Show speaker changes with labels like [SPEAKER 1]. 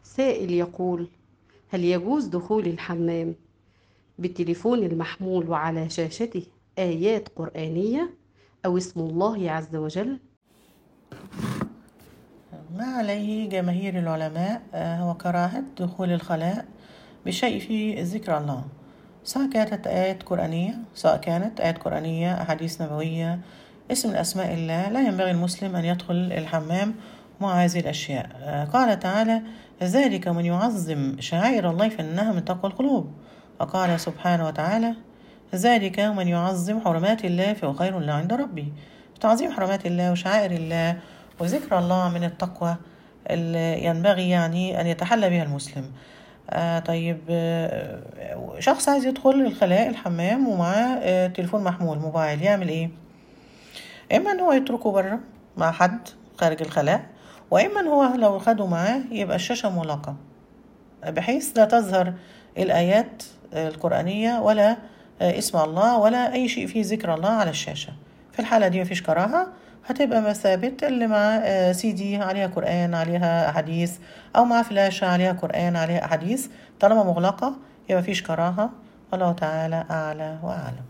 [SPEAKER 1] سائل يقول هل يجوز دخول الحمام بالتليفون المحمول وعلى شاشته آيات قرآنية أو اسم الله عز وجل؟
[SPEAKER 2] ما عليه جماهير العلماء آه، هو كراهة دخول الخلاء بشيء فيه ذكر الله سواء كانت آيات قرآنية سواء كانت آيات قرآنية أحاديث نبوية اسم من أسماء الله لا ينبغي المسلم أن يدخل الحمام مع هذه الأشياء آه، قال تعالى ذلك من يعظم شعائر الله فإنها من تقوى القلوب وقال سبحانه وتعالى ذلك من يعظم حرمات الله فهو خير له عند ربي تعظيم حرمات الله وشعائر الله وذكر الله من التقوى اللي ينبغي يعني أن يتحلى بها المسلم آه طيب آه شخص عايز يدخل الخلاء الحمام ومعاه آه تليفون محمول موبايل يعمل ايه اما ان هو يتركه بره مع حد خارج الخلاء واما ان هو لو خده معاه يبقى الشاشه مغلقه بحيث لا تظهر الايات القرانيه ولا اسم الله ولا اي شيء فيه ذكر الله على الشاشه في الحاله دي مفيش كراهه هتبقى مثابة اللي مع سي دي عليها قرآن عليها أحاديث أو مع فلاشة عليها قرآن عليها أحاديث طالما مغلقة يبقى مفيش كراهة والله تعالى أعلى وأعلم